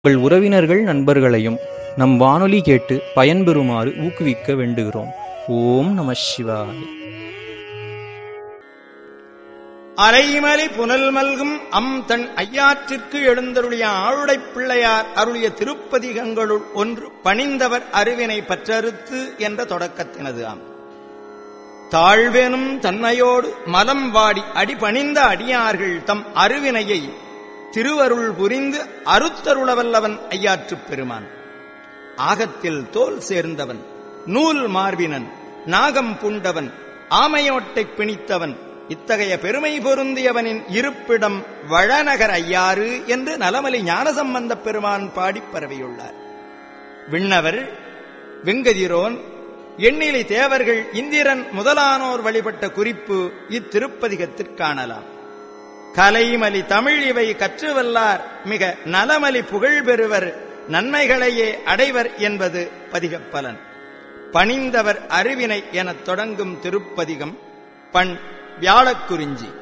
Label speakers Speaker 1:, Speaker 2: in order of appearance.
Speaker 1: உங்கள் உறவினர்கள் நண்பர்களையும் நம் வானொலி கேட்டு பயன்பெறுமாறு ஊக்குவிக்க வேண்டுகிறோம் ஓம் நம சிவாய
Speaker 2: அரைமலி புனல் மல்கும் அம் தன் ஐயாற்றிற்கு எழுந்தருளிய ஆளுடைப் பிள்ளையார் அருளிய திருப்பதிகங்களுள் ஒன்று பணிந்தவர் அருவினை பற்றறுத்து என்ற தொடக்கத்தினது ஆம் தாழ்வேனும் தன்மையோடு மலம் வாடி அடிபணிந்த அடியார்கள் தம் அருவினையை திருவருள் புரிந்து அருத்தருளவல்லவன் ஐயாற்றுப் பெருமான் ஆகத்தில் தோல் சேர்ந்தவன் நூல் மார்பினன் நாகம் பூண்டவன் ஆமையோட்டைப் பிணித்தவன் இத்தகைய பெருமை பொருந்தியவனின் இருப்பிடம் வளநகர் ஐயாறு என்று நலமலி ஞானசம்பந்தப் பெருமான் பாடிப் பரவியுள்ளார் விண்ணவர் வெங்கதிரோன் எண்ணிலி தேவர்கள் இந்திரன் முதலானோர் வழிபட்ட குறிப்பு இத்திருப்பதிகத்திற் காணலாம் கலைமலி தமிழ் இவை கற்றுவல்லார் மிக நலமலி புகழ் பெறுவர் நன்மைகளையே அடைவர் என்பது பதிகப்பலன் பணிந்தவர் அறிவினை எனத் தொடங்கும் திருப்பதிகம் பண் வியாழக்குறிஞ்சி